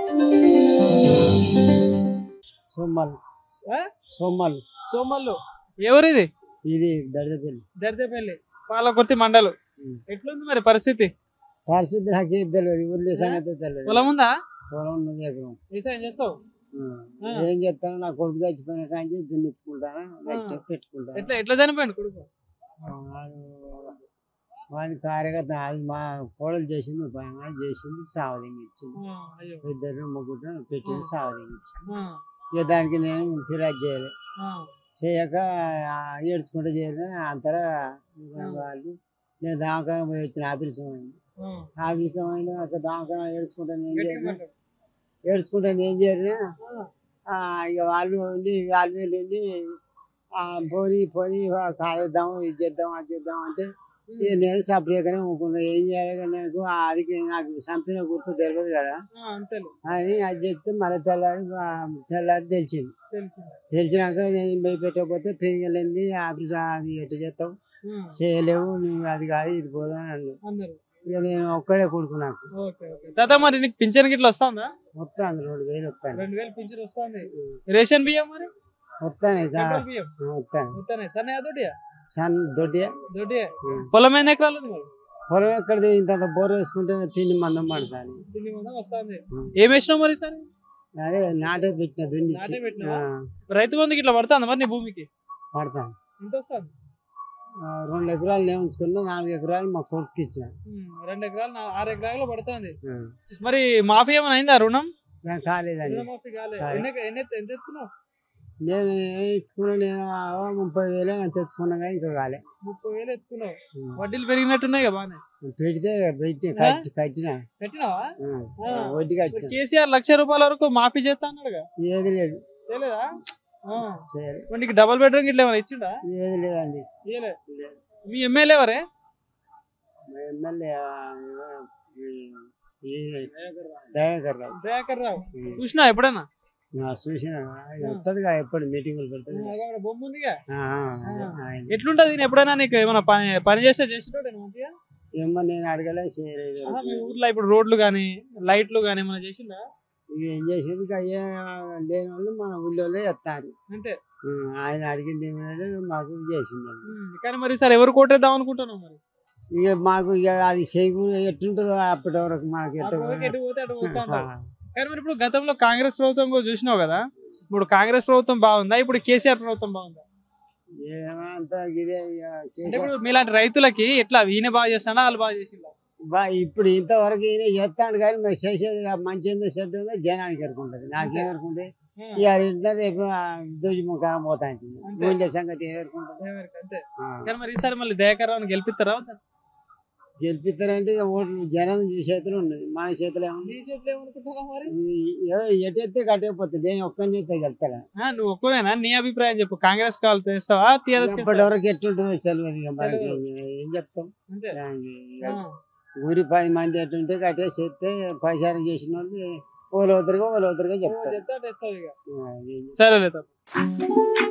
సోమల్ ఆ? సోమల్ సోమల్లు ఎవరిది ఇది దడిదపల్లి దర్దేపల్లి పాలకుర్తి మండలు ఉం. ఎట్లుంది మరి పరిస్థితి పరిస్థితి నాకేం తెలియదు ఊర్లో సంగతి తెలియదు పొలం ఉందా పొలం ఉన్నది ఎకరం వ్యవసాయం చేస్తావు ఆ. ఆ. ఏం చేస్తాను నా కొడుకు చచ్చిపోయిన కాంచి దున్నిచ్చుకుంటాను గట్టి పెట్టుకుంటాను ఎట్లా ఎట్లా చనిపోయాడు కొడుకు వాడు వాని కార్యకర్త అది మా కోడలు చేసింది పైన చేసింది సావదింగి ఇచ్చింది ఆ, అయ్యో ఇద్దరు ముగ్గురు పెట్టింది ఆ. సావదింగి ఇచ్చింది ఆ, ఇక దానికి నేను ఫిర్యాదు చేయాలి ఆ, చేయక ఆ, ఏడ్చుకుంటూ చేయాలి అంతరా ఇక ఆ. వాళ్ళు నేను దావకాలం పోయి వచ్చిన ఆఫీసం అయింది ఆ. ఆఫీసం అయింది నాకు దావకాలం ఏడ్చుకుంటా నేను గట్టిగా చేయాలి మాట్లాడు. ఏడ్చుకుంటా నేను చేయాలి ఆ, ఇక వాళ్ళు ఉండి వాళ్ళ మీద ఉండి ఆ, పోనీ పోనీ కాలేద్దాం ఇది చేద్దాం అది చేద్దాం అంటే ఉం. ఇక నేను సపరేట్గానే ఊరుకున్నా ఏం చేయాలి కానీ నాకు అది నాకు చంపిన గుర్తు తెలియదు కదా ఆ, అంతేలే అని అది చెప్తే మళ్ళీ తెల్లారి ఆ, తెల్లారి తెలిసింది తెలిసింది తెలిసినాక నేను పోయి పెట్టకపోతే పెరిగలేంది ఆఫీస్ అది ఎట్ట చేస్తావు ఆ, చేయలేవు నువ్వు అది కాదు ఇది పోదు అని అన్నాడు అన్నారు ఇక నేను ఒక్కడే కొడుకు నాకు ఓకే ఓకే తాత మరి నీకు పింఛన్ గిట్ల వస్తుందా వస్తాను రెండు వేలు వస్తాను రెండు వేలు పింఛన్ వస్తుంది రేషన్ బియ్యం మరి వస్తాను పెట్రోల్ బియ్యం వస్తాను వస్తానే సన్నయ్య దొడ్డియా సన్ దొడ్డి దొడ్డియా పొలం ఎన్ని ఎకరాలు ఉంది మరి పొలం ఎక్కడిది ఇంత బోర్ వేసుకుంటే తిండి మందం పడతాను తిండి మందం వస్తుంది ఉం. ఏం వేసినావు మరి సరే అదే నాటే పెట్టిన దున్నిచ్చి నాటే పెట్టినావా? ఆ, రైతు బంధుకి ఇట్లా పడుతుంది మరి నీ భూమికి పడతాను ఎంత వస్తుంది ఆ, రెండు ఎకరాలు నేను ఉంచుకున్నా నాలుగు ఎకరాలు మా కొడుకు ఇచ్చిన రెండు ఎకరాలు నా- ఆరు ఎకరాలు పడుతుంది ఆ, మరి మాఫీ ఏమైనా అయిందా రుణం నాకు కాలేదండి రుణ మాఫీ కాలేదు కాలేదు. ఎన్ని ఎన్ని ఎత్తు- ఎంత ఎత్తుకున్నావు నేను ఏం ఎత్తుకున్నా నేను ఆ, ముప్పై వేలు ఏమో తెచ్చుకున్నా కానీ ఇంకా కాలే ముప్పై వేలు ఎత్తుకున్నావు ఆ, వడ్డీలు పెరిగినట్టున్నాయి కదా బాగానే పెడితే పెట్టి కట్టి కట్టిన పెట్టినావా ఆ, ఆ. వడ్డీ మరి కట్టిన కేసీఆర్ లక్ష రూపాయల వరకు మాఫీ చేస్తా అన్నాడుగా ఏది లేదు చేయలేదా ఆ. సరే మరి నీకు డబల్ బెడ్రూమ్ ఇట్లా ఏమైనా ఇచ్చిండా ఏది లేదండి ఇయ్యలే లేదు. మీ ఎమ్మెల్యే ఎవరే మా ఎమ్మెల్యే ఆ, ఈ దయాకర్ రావు దయాకర్ రావు ఉం. చూసినా ఎప్పుడైనా నా చూసిన ఆయన వస్తాడుగా ఎప్పుడు మీటింగులు పెడతాడు అక్కడ బొమ్మ ఉందిగా ఆ, ఆ, అదే ఆయన. ఎట్లుంటది నేను ఎప్పుడైనా నీకు ఏమైనా పని పని చేస్తే చేసేటోడు మంచిగా ఏమో నేను అడగలే చేయలేదు ఆహా, మీ ఊర్లో ఇప్పుడు రోడ్లు కానీ లైట్లు కానీ ఏమైనా చేసిందా ఇక ఏం చేసేది ఇక అయ్యే లేని వాళ్ళు మన ఊళ్ళో ఎత్తారు అంతే ఆయన అడిగింది ఏమీ లేదు మాకు చేసింది ఉం. కానీ మరి సార్ ఎవరు కోటేద్దాం అనుకుంటున్నావు మరి ఇక మాకు ఇక అది చేయకుండా ఎట్టుంటుందో అప్పటి వరకు మనకి ఎట్ట అప్పుడు వరకు ఎటు పోతే అటు పోతా ఉంటావు. కానీ మరి ఇప్పుడు గతంలో కాంగ్రెస్ ప్రభుత్వం కూడా చూసినావు కదా ఇప్పుడు కాంగ్రెస్ ప్రభుత్వం బాగుందా ఇప్పుడు కేసీఆర్ ప్రభుత్వం బాగుందా ఏమంతా ఇదే ఇక అంటే చేసే- ఇప్పుడు మీలాంటి రైతులకి ఎట్లా ఈయన బాగా చేస్తాడా వాళ్ళు బాగా చేసిందా బా ఇప్పుడు ఇంతవరకు ఈయన చేస్తాడు కానీ మరి చేసేది ఇక మంచి ఏందో చెడ్డ ఉందో జనానికి ఎరుకుంటుంది నాకేం ఎరుకుంటుంది ఇక ఇంట్లో రేపు దూజి ముఖాన పోతా ఉంటుంది అంతే. ఉండే సంగతి ఏం ఎరుకుంటుంది ఎవరికి అంతే ఆ. కానీ మరి ఈసారి మళ్ళీ దయాకరావుని గెలిపిస్తారా గెలిపిస్తారంటే ఇక ఓట్లు జనం చేతులు ఉన్నది మన చేతులు ఏముంది నీ చేతిలో ఏమనుకుంటున్నావు మరి ఎటెత్తే కట్టేపోతుంది నేను ఒక్కని చేస్తే గెలుతారా ఆ, నువ్వు ఒక్కవేనా నీ అభిప్రాయం చెప్పు కాంగ్రెస్ కాల్ తెస్తావా టీఆర్ఎస్ ఇప్పటి వరకు ఎట్లుంటుందో తెలియదు ఇక మనకి ఏం చెప్తాం అంతే ఇక ఆ. ఊరి పది మంది ఎట్టుంటే కట్టేసి చేస్తే పరిసారం చేసిన వాళ్ళు ఓలోతరుగా ఓలోతరుగా చెప్తారు చెప్తా తెస్తావు ఇక ఆ, ఏం సరే తప్ప